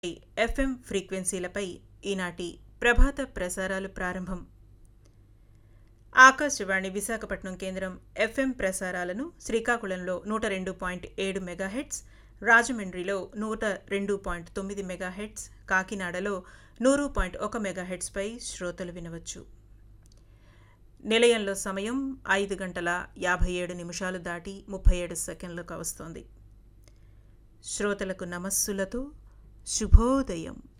FM ఫ్రీక్వెన్సీలపై ఈనాటి ప్రభాత ప్రసారాలు ప్రారంభం ఆకాశవాణి విశాఖపట్నం కేంద్రం ఎఫ్ఎం ప్రసారాలను శ్రీకాకుళంలో నూట రెండు పాయింట్ ఏడు మెగాహెట్స్ రాజమండ్రిలో నూట రెండు పాయింట్ తొమ్మిది మెగాహెట్స్ కాకినాడలో నూరు పాయింట్ ఒక మెగాహెట్స్పై శ్రోతలు వినవచ్చు నిలయంలో సమయం ఐదు గంటల యాభై ఏడు నిమిషాలు దాటి ముప్పై ఏడు సెకండ్లకు వస్తోంది శ్రోతలకు నమస్సులతో శుభోదయం